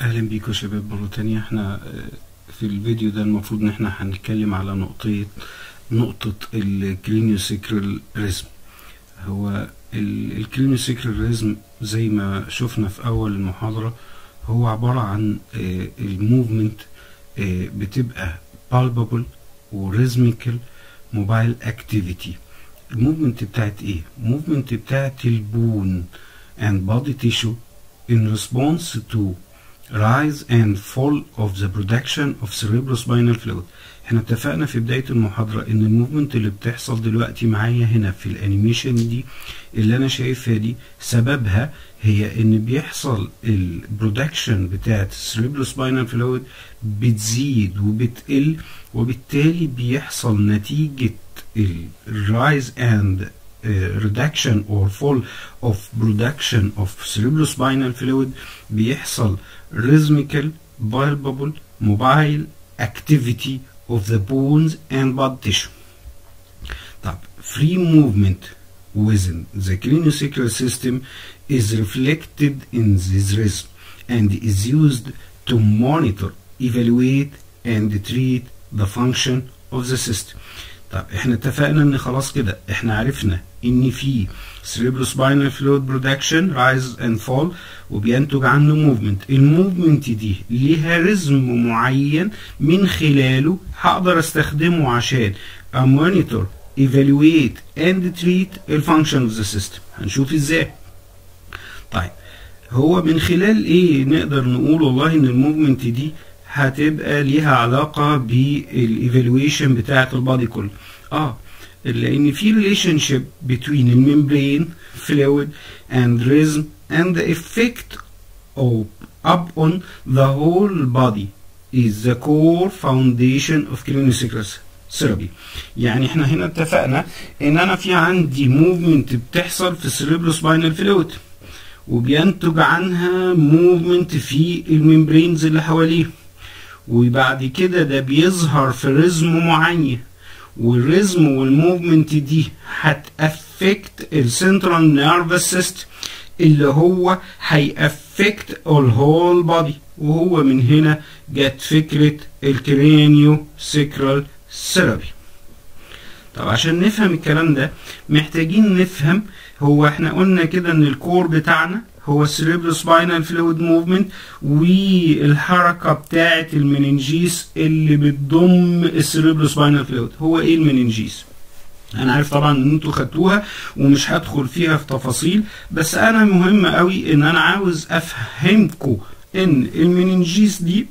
اهلا بيكم يا شباب مرة تانية احنا في الفيديو ده المفروض ان احنا هنتكلم على نقطة نقطة الكرينيوسيكرال ريزم هو الكرينيوسيكرال ريزم زي ما شفنا في اول المحاضرة هو عبارة عن الموفمنت بتبقى palpable وريزميكال موبايل اكتيفيتي الموفمنت بتاعت ايه؟ الموفمنت بتاعت البون and body tissue in response to rise and fall of the production of cerebrospinal fluid احنا اتفقنا في بداية المحاضرة ان الموفمنت اللي بتحصل دلوقتي معايا هنا في الانيميشن دي اللي انا شايفها دي سببها هي ان بيحصل البرودكشن بتاعت السريبروسباينال فلويد بتزيد وبتقل وبالتالي بيحصل نتيجة الرايز اند reduction or fall of production of cerebrospinal fluid بيحصل rhythmical palpable mobile activity of the bones and body tissue طب free movement within the craniosacral system is reflected in this rhythm and is used to monitor evaluate and treat the function of the system طب احنا اتفقنا ان خلاص كده احنا عرفنا ان في cerebrospinal fluid production rise and fall وبينتج عنه موفمنت الموفمنت دي ليها رزم معين من خلاله هقدر استخدمه عشان امونيتور evaluate and treat الفانكشن of the system هنشوف ازاي طيب هو من خلال ايه نقدر نقول والله ان الموفمنت دي هتبقى ليها علاقة بالايفالويشن بتاعة البادي كله اه لان في ريليشن شيب between الممبرين fluid and rhythm and the effect of upon the whole body is the core foundation of craniosacral therapy يعني احنا هنا اتفقنا ان انا في عندي موفمنت بتحصل في السيريبروسباينال فلويد وبينتج عنها موفمنت في الممبرينز اللي حواليه وبعد كده ده بيظهر في رزم معين والرزم والموفمنت دي هتأفكت السنترال نيرفس سيستم اللي هو هيأفكت الهول بادي وهو من هنا جت فكرة الكرينيو سيكرال ثيرابي طب عشان نفهم الكلام ده محتاجين نفهم هو احنا قلنا كده ان الكور بتاعنا هو السيريبروسباينال فلويد موفمنت والحركه بتاعه المننجيس اللي بتضم السيريبروسباينال فلويد هو ايه المننجيس انا عارف طبعا ان انتوا خدتوها ومش هدخل فيها في تفاصيل بس انا مهم قوي ان انا عاوز افهمكم ان المننجيس دي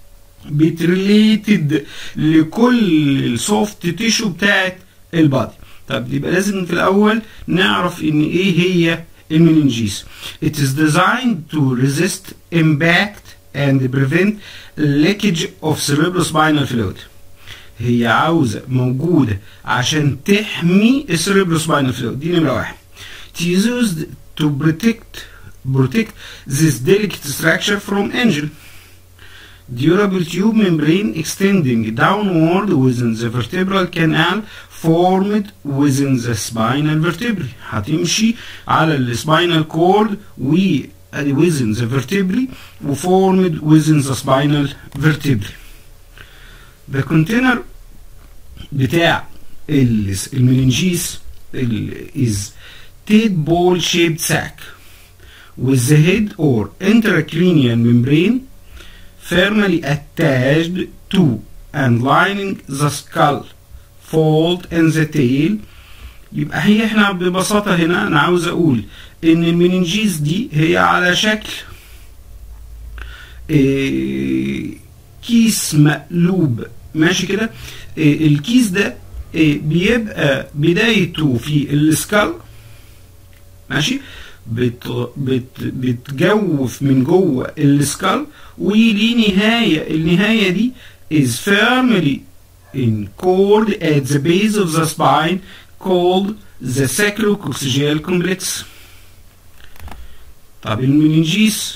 بتريليتد لكل السوفت تيشو بتاعت البادي طب يبقى لازم في الاول نعرف ان ايه هي المننجيس it is designed to resist impact and prevent leakage of cerebrospinal fluid هي عاوزة موجودة عشان تحمي السيريبروسباينال فلويد دي نمرة واحد it is used to protect protect this delicate structure from injury durable tube membrane extending downward within the vertebral canal formed within the spinal vertebrae هتمشي على السباينال كورد و within the vertebrae و formed within the spinal vertebrae the container بتاع المننجيس is teat ball shaped sac with the head or intracranial membrane firmly attached to and lining the skull fold in the tail يبقى هي احنا ببساطة هنا انا عاوز اقول ان المننجيز دي هي على شكل إيه كيس مقلوب ماشي كده إيه الكيس ده إيه بيبقى بدايته في السكال ماشي بت بت بتجوف من جوه السكال وليه نهاية النهاية دي is firmly encored at the base of the spine called the sacrococcygeal complex طب المننجيس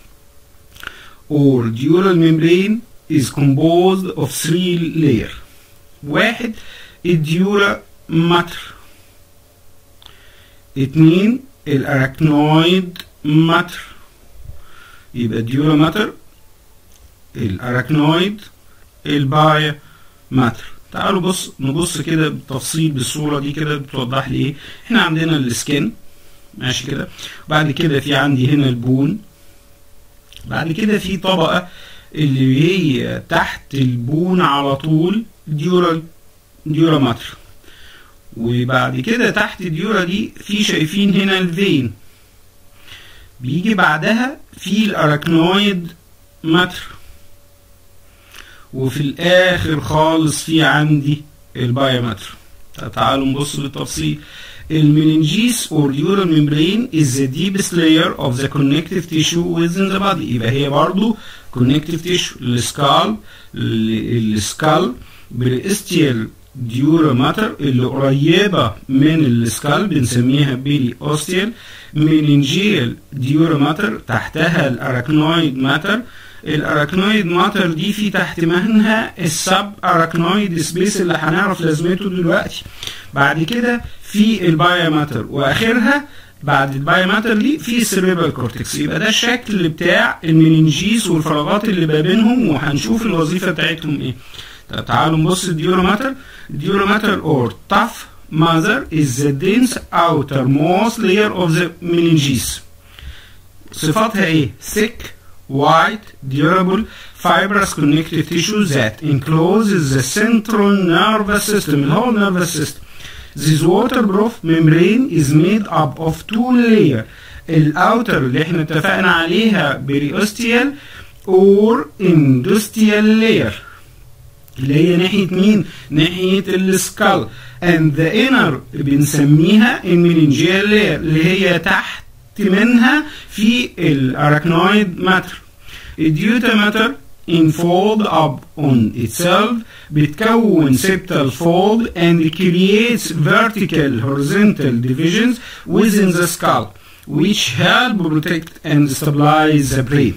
or dural membrane is composed of three layers واحد الديورا ماتر اتنين الاراكنويد ماتر يبقى ديورا ماتر الاراكنويد البايا ماتر تعالوا بص نبص كده بالتفصيل بالصوره دي كده بتوضح لي ايه احنا عندنا السكن ماشي كده بعد كده في عندي هنا البون بعد كده في طبقه اللي هي تحت البون على طول ديورال ديورا ماتر وبعد كده تحت الديورا دي في شايفين هنا الفين بيجي بعدها في الاراكنويد ماتر وفي الاخر خالص في عندي البايومتر تعالوا نبص بالتفصيل المننجيس or dural membrane is the deepest layer of the connective tissue within the body يبقى هي برضو connective tissue السكال السكال بالاستيال ديورا ماتر اللي قريبة من السكال بنسميها بيلي اوستيال مننجيال ديورا ماتر تحتها الاراكنويد ماتر الاراكنويد ماتر دي في تحت منها السب اراكنويد سبيس اللي هنعرف لازمته دلوقتي بعد كده في البايا ماتر واخرها بعد البايا ماتر دي في السيريبرال كورتكس يبقى ده الشكل بتاع المننجيس والفراغات اللي ما بينهم وهنشوف الوظيفه بتاعتهم ايه طب تعالوا نبص الديورا ماتر الديورا ماتر اور tough mother is the dense outermost layer of the meninges صفاتها ايه thick white, durable, fibrous connective tissue that encloses the central nervous system, the whole nervous system. This waterproof membrane is made up of two layers. الأوتر اللي احنا اتفقنا عليها بريوستيال or industrial layer اللي هي ناحية مين؟ ناحية السكال and the inner بنسميها المننجيال layer اللي هي تحت منها في الاراكنويد ماتر الديوتا ماتر in fold up on itself بتكون septal fold and creates vertical horizontal divisions within the skull which help protect and stabilize the brain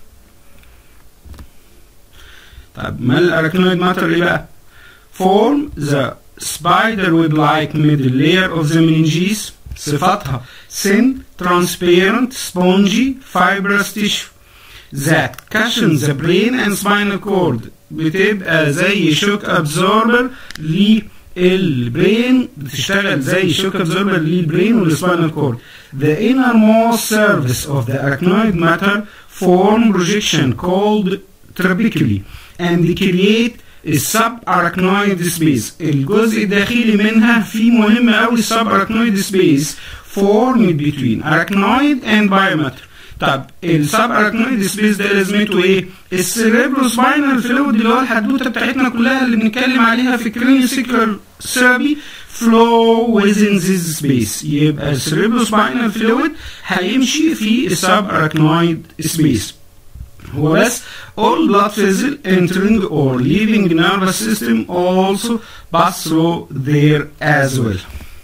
طيب ما الاراكنويد ماتر ايه بقى form the spider web like middle layer of the meninges صفاتها thin, transparent, spongy, fibrous tissue that cushions the brain and spinal cord بتبقى زي شوك ابزوربر للبرين بتشتغل زي شوك ابزوربر للبرين والسباينال كورد The innermost surface of the arachnoid matter form projection called trabeculae and create السب اراكنويد سبيس الجزء الداخلي منها في مهم قوي السب اراكنويد سبيس formed between arachnoid and biomatter طب السب اراكنويد سبيس ده لازمته ايه؟ السيريبرو سباينال فلويد اللي هو الحدوته بتاعتنا كلها اللي بنتكلم عليها في الكرينيو سيكلر ثيرابي flow within this space يبقى السيريبرو سباينال فلويد هيمشي في السب اراكنويد سبيس هو بس all blood vessel entering or leaving nervous system also pass through there as well.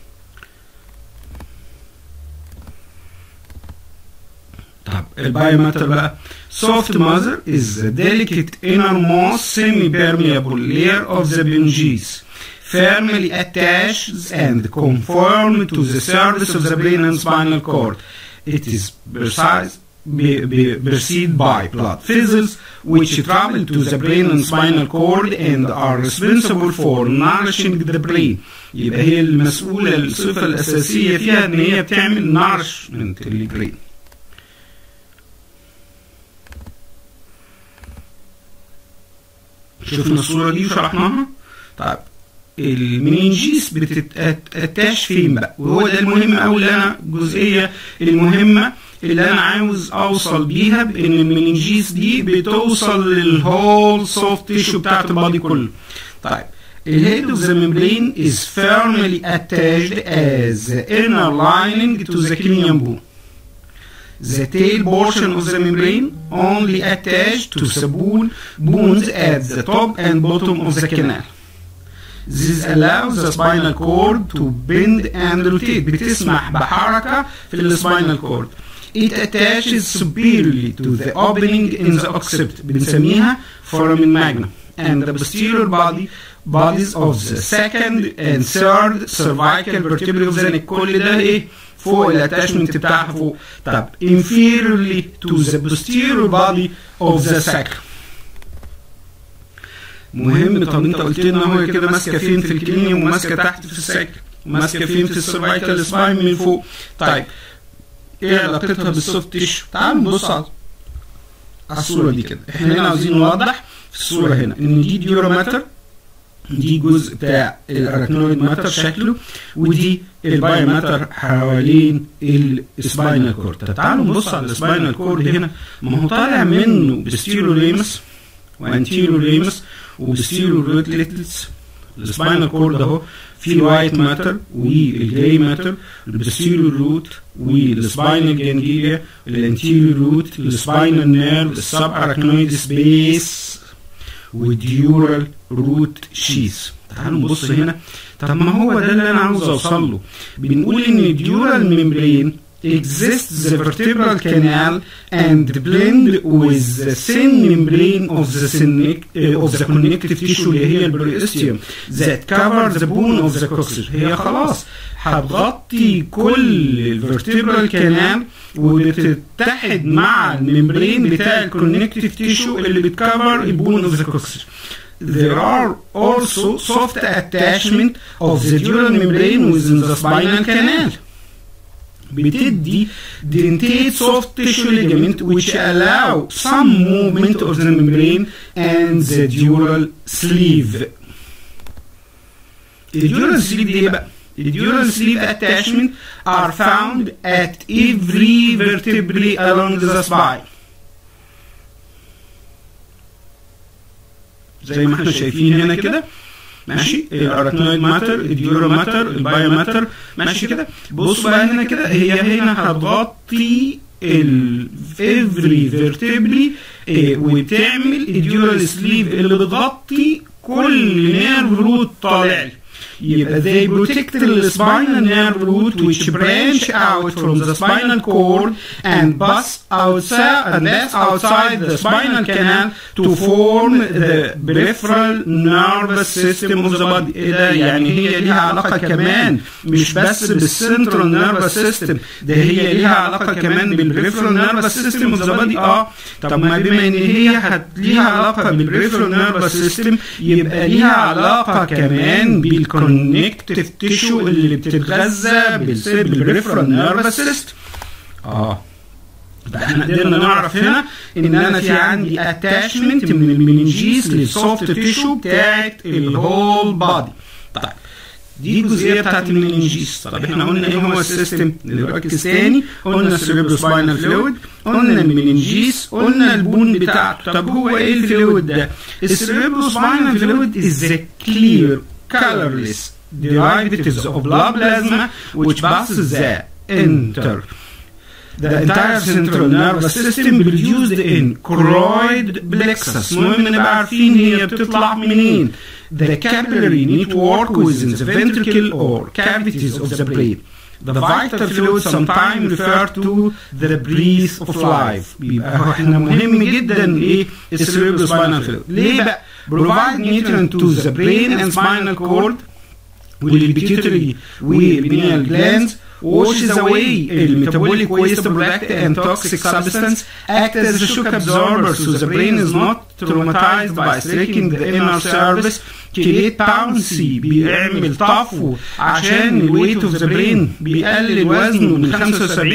طب البايوماتر بقى soft mother is the delicate innermost semi-permeable layer of the meninges firmly attached and conform to the surface of the brain and spinal cord. It is precise be, be preceded by blood vessels which travel to the brain and spinal cord and are responsible for nourishing the brain يبقى هي المسؤولة الصفة الأساسية فيها إن هي بتعمل nourishment للبرين شفنا الصورة دي وشرحناها طيب المننجيس بتتاتاش فين بقى وهو ده المهم قوي اللي انا الجزئيه المهمه اللي انا عاوز اوصل بيها بان المننجيس دي بتوصل للهول سوفت تيشو بتاعت البادي كله طيب الهيد of the membrane is firmly attached as the inner lining to the cranium bone. The tail portion of the membrane only attached to the bone bones at the top and bottom of the canal. This allows the spinal cord to bend and rotate. بتسمح بحركة في السباينال كورد. It attaches superiorly to the opening in the occiput. بنسميها foramen magnum. And the posterior body bodies of the second and third cervical vertebrae of the neck. كل ده ايه؟ فوق الاتاشمنت بتاعها فوق. طب inferiorly to the posterior body of the sacrum. مهم طب انت قلت لنا هو كده ماسكه فين في الكلينيوم وماسكه تحت في الساكن ماسكه فين في السيرفايكال سباين من فوق طيب ايه علاقتها بالسوفت تيشو تعالوا نبص على الصوره دي كده احنا هنا عاوزين نوضح في الصوره هنا ان دي ديورا ماتر دي جزء بتاع الاراكنويد ماتر شكله ودي البايو ماتر حوالين السباينال كورد تعالوا نبص على السباينال كورد هنا ما هو طالع منه بستيرو ليمس وانتيرو ليمس وبستيرو روتليتلز السباينال كورد اهو في الوايت ماتر والجراي ماتر البستيرو روت والسباينال جانجليا الانتيرو روت السباينال نيرف السب اراكنويد سبيس والديورال روت شيز تعالوا نبص هنا طب ما هو ده اللي انا عاوز اوصل له بنقول ان الديورال ميمبرين exists the vertebral canal and blend with the thin membrane of the, uh, of the connective tissue اللي هي البريستيوم that cover the bone of the coccyx هي خلاص هتغطي كل الفرتبرال كانال وبتتحد مع الممبرين بتاع الكونكتيف تيشو اللي بتكفر البون اوف ذا كوكسر There are also soft attachment of the dural membrane within the spinal canal. بتدي dentate soft tissue ligament which allow some movement of the membrane and the dural sleeve. الديورال sleeve دي بقى الديورال sleeve attachment are found at every vertebrae along the spine. زي ما احنا شايفين هنا كده ماشي الاراكنويد ماتر الديورا ماتر البايو ماتر ماشي كده بص بقى هنا كده هي هنا هتغطي الافري فيرتبري وبتعمل الديورال سليف اللي بتغطي كل نيرف روت طالع لي يبقى they protect the spinal nerve root which branch out from the spinal cord and pass outside and pass outside the spinal canal to form the peripheral nervous system of the body ايه ده يعني هي ليها علاقه كمان مش بس بالسنترال نيرفس سيستم ده هي ليها علاقه كمان بالبريفرال نيرفس سيستم اوف ذا بادي اه طب ما بما ان هي هت ليها علاقه بالبريفرال نيرفس سيستم يبقى ليها علاقه كمان بالكون كونكتيف تيشو اللي بتتغذى بالبريفرال نيرفس سيستم اه ده احنا قدرنا نعرف هنا ان انا في عندي اتاشمنت من المننجيز للسوفت تيشو بتاعت الهول بادي طيب دي الجزئيه بتاعت المننجيز طب احنا قلنا ايه هو السيستم اللي ركز تاني قلنا السيريبرو سباينال فلويد قلنا المننجيز قلنا البون بتاعته طب هو ايه الفلويد ده السيريبرو سباينال فلويد از كلير colorless derivatives of blood plasma which passes the enter the entire central nervous system produced in choroid plexus المهم نبقى عارفين هي بتطلع منين the capillary network within the ventricle or cavities of the brain The vital fluid sometimes refer to the breath of life. بيبقى احنا مهم جدا ايه السيريبرو سباينال فلويد. ليه بقى؟ provide nutrient to the brain and spinal cord والبيتيوتري والبينيال glands washes away metabolic waste product and toxic substance act as a shock absorber so the brain is not traumatized by striking the inner surface كليت باونسي بيعمل طفو عشان الويت اوف ذا برين بيقلل وزنه من 75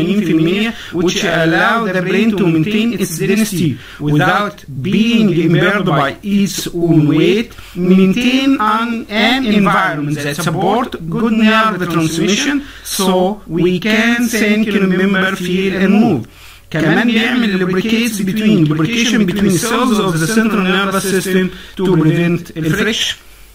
ل 80% which allow the brain to maintain its density without being impaired by its own weight maintain an, an environment that support good nerve transmission so we can think remember feel and move كمان بيعمل lubricates between lubrication between cells of the central nervous system to prevent الفريكشن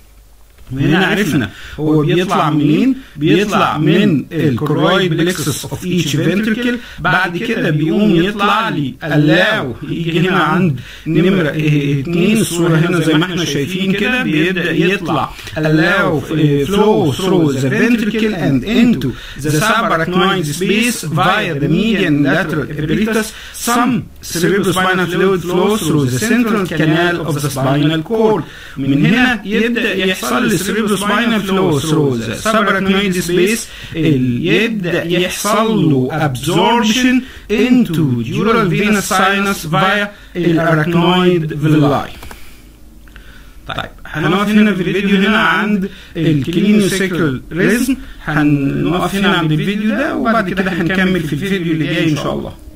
وهنا عرفنا هو بيطلع منين؟ بيطلع من الكرويد بلكسس اوف ايتش فنتركل بعد كده بيقوم يطلع لي اللاو يجي هنا عند نمره اثنين الصوره هنا زي ما احنا شايفين كده بيبدا يطلع اللاو فلو through the ventricle and into the subarachnoid space via the median lateral apparatus some cerebrospinal fluid flows through the central canal of the spinal cord من هنا يبدا يحصل السيريبروسباينال فلو ثرو ذا subarachnoid space يبدا يحصل له absorption into dural venous sinus via الارachnoid villi طيب هنقف هنا في الفيديو هنا عند الكلينيو سيكرال ريزم هنقف هنا عند الفيديو ده وبعد كده هنكمل في الفيديو اللي جاي ان شاء الله